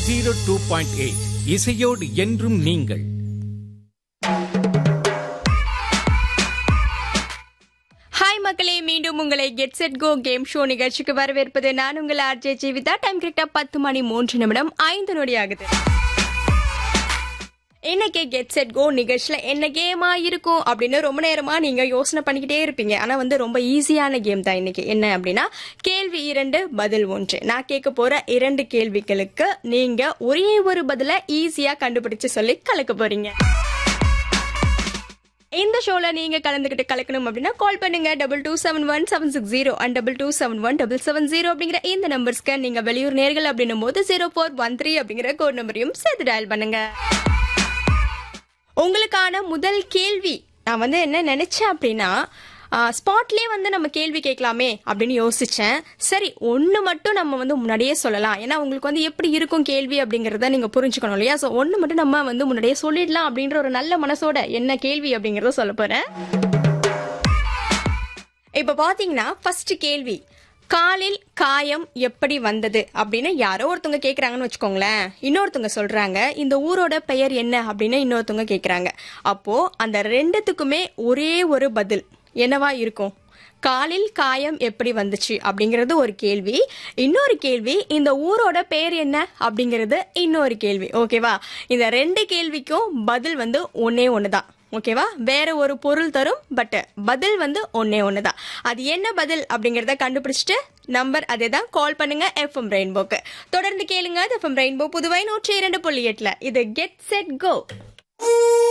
zero two point eight இசையோடு என்றும் நீங்கள் ஹாய் மக்களே மீண்டும் உங்களை get set go game show நிகழ்ச்சிக்கு வரவேற்பது நான் உங்கள் ஆர்ஜே ஜீவிதா டைம் கரெக்டா பத்து மணி மூன்று நிமிடம் ஐந்து நொடி ஆகுது இன்னைக்கு கெட் செட் கோ நிகழ்ச்சியில் என்ன கேமா இருக்கும் அப்படின்னு ரொம்ப நேரமா நீங்க யோசனை பண்ணிக்கிட்டே இருப்பீங்க ஆனா வந்து ரொம்ப ஈஸியான கேம் தான் இன்னைக்கு என்ன அப்படின்னா கேள்வி இரண்டு பதில் ஒன்று நான் கேட்க போற இரண்டு கேள்விகளுக்கு நீங்க ஒரே ஒரு பதில ஈஸியா கண்டுபிடிச்சு சொல்லி கலக்க போறீங்க இந்த ஷோல நீங்க கலந்துகிட்டு கலக்கணும் அப்படின்னா கால் பண்ணுங்க double two seven one seven six zero and double two seven one double seven zero அப்படிங்கிற இந்த நம்பர்ஸ்க்கு நீங்க வெளியூர் நேர்கள் அப்படின்னும் போது ஜீரோ ஃபோர் ஒன் த்ரீ அப்படிங்கிற கோட் நம்பரையும் சேர்த்து டயல் பண்ணுங்க உங்களுக்கான முதல் கேள்வி நான் வந்து என்ன நினைச்சேன் அப்படின்னா ஸ்பாட்லேயே வந்து நம்ம கேள்வி கேட்கலாமே அப்படின்னு யோசிச்சேன் சரி ஒன்று மட்டும் நம்ம வந்து முன்னாடியே சொல்லலாம் ஏன்னா உங்களுக்கு வந்து எப்படி இருக்கும் கேள்வி அப்படிங்கிறத நீங்கள் புரிஞ்சுக்கணும் இல்லையா ஸோ ஒன்று மட்டும் நம்ம வந்து முன்னாடியே சொல்லிடலாம் அப்படின்ற ஒரு நல்ல மனசோட என்ன கேள்வி அப்படிங்கிறத சொல்ல போகிறேன் இப்போ பார்த்தீங்கன்னா ஃபர்ஸ்ட் கேள்வி காலில் காயம் எப்படி வந்தது அப்படின்னு யாரோ ஒருத்தவங்க கேட்குறாங்கன்னு வச்சுக்கோங்களேன் இன்னொருத்தவங்க சொல்றாங்க இந்த ஊரோட பெயர் என்ன அப்படின்னு இன்னொருத்தவங்க கேட்குறாங்க அப்போ அந்த ரெண்டுத்துக்குமே ஒரே ஒரு பதில் என்னவா இருக்கும் காலில் காயம் எப்படி வந்துச்சு அப்படிங்கிறது ஒரு கேள்வி இன்னொரு கேள்வி இந்த ஊரோட பேர் என்ன அப்படிங்கிறது இன்னொரு கேள்வி ஓகேவா இந்த ரெண்டு கேள்விக்கும் பதில் வந்து ஒன்னே ஒன்று தான் ஓகேவா வேற ஒரு பொருள் தரும் பட் பதில் வந்து ஒன்னே ஒன்று தான் அது என்ன பதில் அப்படிங்கிறத கண்டுபிடிச்சிட்டு நம்பர் அதே தான் கால் பண்ணுங்க எஃப்எம் ரெயின்போக்கு தொடர்ந்து கேளுங்க எஃப்எம் ரெயின்போ புதுவை நூற்றி இரண்டு புள்ளி எட்டுல இது கெட் செட் கோ